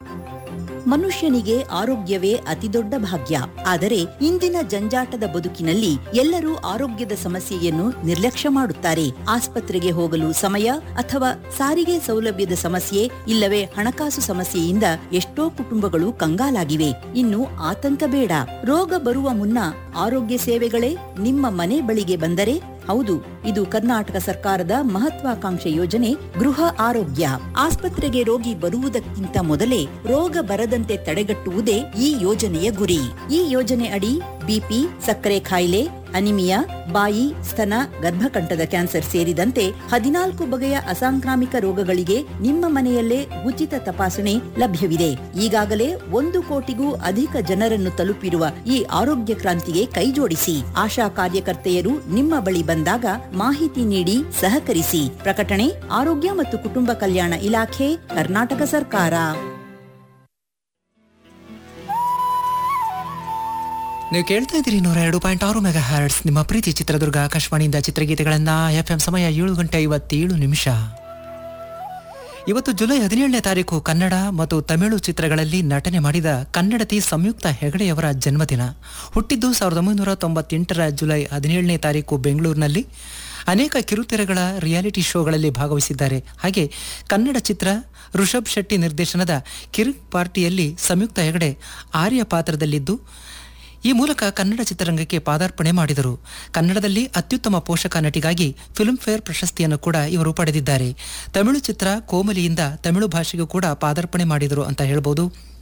ಮನುಷ್ಯನಿಗೆ ಆರೋಗ್ಯವೇ ಅತಿದೊಡ್ಡ ಭಾಗ್ಯ ಆದರೆ ಇಂದಿನ ಜಂಜಾಟದ ಬದುಕಿನಲ್ಲಿ ಎಲ್ಲರೂ ಆರೋಗ್ಯದ ಸಮಸ್ಯೆಯನ್ನು ನಿರ್ಲಕ್ಷ್ಯ ಮಾಡುತ್ತಾರೆ ಆಸ್ಪತ್ರೆಗೆ ಹೋಗಲು ಸಮಯ ಅಥವಾ ಸಾರಿಗೆ ಸೌಲಭ್ಯದ ಸಮಸ್ಯೆ ಇಲ್ಲವೇ ಹಣಕಾಸು ಸಮಸ್ಯೆಯಿಂದ ಎಷ್ಟೋ ಕುಟುಂಬಗಳು ಕಂಗಾಲಾಗಿವೆ ಇನ್ನು ಆತಂಕ ಬೇಡ ರೋಗ ಬರುವ ಮುನ್ನ ಆರೋಗ್ಯ ಸೇವೆಗಳೇ ನಿಮ್ಮ ಮನೆ ಬಳಿಗೆ ಬಂದರೆ ಹೌದು ಇದು ಕರ್ನಾಟಕ ಸರ್ಕಾರದ ಮಹತ್ವಾಕಾಂಕ್ಷೆ ಯೋಜನೆ ಗೃಹ ಆರೋಗ್ಯ ಆಸ್ಪತ್ರೆಗೆ ರೋಗಿ ಬರುವುದಕ್ಕಿಂತ ಮೊದಲೇ ರೋಗ ಬರದಂತೆ ತಡೆಗಟ್ಟುವುದೇ ಈ ಯೋಜನೆಯ ಗುರಿ ಈ ಯೋಜನೆ ಅಡಿ ಬಿಪಿ ಸಕ್ಕರೆ ಕಾಯಿಲೆ ಅನಿಮಿಯಾ ಬಾಯಿ ಸ್ತನ ಗರ್ಭಕಂಠದ ಕ್ಯಾನ್ಸರ್ ಸೇರಿದಂತೆ ಹದಿನಾಲ್ಕು ಬಗೆಯ ಅಸಾಂಕ್ರಾಮಿಕ ರೋಗಗಳಿಗೆ ನಿಮ್ಮ ಮನೆಯಲ್ಲೇ ಉಚಿತ ತಪಾಸಣೆ ಲಭ್ಯವಿದೆ ಈಗಾಗಲೇ ಒಂದು ಕೋಟಿಗೂ ಅಧಿಕ ಜನರನ್ನು ತಲುಪಿರುವ ಈ ಆರೋಗ್ಯ ಕ್ರಾಂತಿಗೆ ಕೈಜೋಡಿಸಿ ಆಶಾ ಕಾರ್ಯಕರ್ತೆಯರು ನಿಮ್ಮ ಬಳಿ ಬಂದಾಗ ಮಾಹಿತಿ ನೀಡಿ ಸಹಕರಿಸಿ ಪ್ರಕಟಣೆ ಆರೋಗ್ಯ ಮತ್ತು ಕುಟುಂಬ ಕಲ್ಯಾಣ ಇಲಾಖೆ ಕರ್ನಾಟಕ ಸರ್ಕಾರ ನೀವು ಕೇಳ್ತಾ ಇದ್ದೀರಿ ನೂರ ಎರಡು ಪಾಯಿಂಟ್ ಆರು ಮೆಗಾ ಹರ್ಟ್ಸ್ ನಿಮ್ಮ ಪ್ರೀತಿ ಚಿತ್ರದುರ್ಗ ಆಕಾಶವಾಣಿಯಿಂದ ಚಿತ್ರಗೀತೆಗಳನ್ನ ಎಫ್ ಎಂ ಸಮಯ ಏಳು ಗಂಟೆ ಐವತ್ತೇಳು ನಿಮಿಷ ಇವತ್ತು ಜುಲೈ ಹದಿನೇಳನೇ ತಾರೀಕು ಕನ್ನಡ ಮತ್ತು ತಮಿಳು ಚಿತ್ರಗಳಲ್ಲಿ ನಟನೆ ಮಾಡಿದ ಕನ್ನಡತಿ ಸಂಯುಕ್ತ ಹೆಗಡೆಯವರ ಜನ್ಮದಿನ ಹುಟ್ಟಿದ್ದು ಸಾವಿರದ ಒಂಬೈನೂರ ತೊಂಬತ್ತೆಂಟರ ಜುಲೈ ಹದಿನೇಳನೇ ತಾರೀಕು ಬೆಂಗಳೂರಿನಲ್ಲಿ ಅನೇಕ ಕಿರುತೆರೆಗಳ ರಿಯಾಲಿಟಿ ಶೋಗಳಲ್ಲಿ ಭಾಗವಹಿಸಿದ್ದಾರೆ ಹಾಗೆ ಕನ್ನಡ ಚಿತ್ರ ಋಷಭ್ ಶೆಟ್ಟಿ ನಿರ್ದೇಶನದ ಕಿರಿಕ್ ಪಾರ್ಟಿಯಲ್ಲಿ ಸಂಯುಕ್ತ ಹೆಗಡೆ ಆರ್ಯ ಪಾತ್ರದಲ್ಲಿದ್ದು ಈ ಮೂಲಕ ಕನ್ನಡ ಚಿತ್ರರಂಗಕ್ಕೆ ಪಾದಾರ್ಪಣೆ ಮಾಡಿದರು ಕನ್ನಡದಲ್ಲಿ ಅತ್ಯುತ್ತಮ ಪೋಷಕ ನಟಿಗಾಗಿ ಫಿಲ್ಮ್ಫೇರ್ ಪ್ರಶಸ್ತಿಯನ್ನು ಕೂಡ ಇವರು ಪಡೆದಿದ್ದಾರೆ ತಮಿಳು ಚಿತ್ರ ಕೋಮಲಿಯಿಂದ ತಮಿಳು ಭಾಷೆಗೂ ಕೂಡ ಪಾದಾರ್ಪಣೆ ಮಾಡಿದರು ಅಂತ ಹೇಳ್ಬೋದು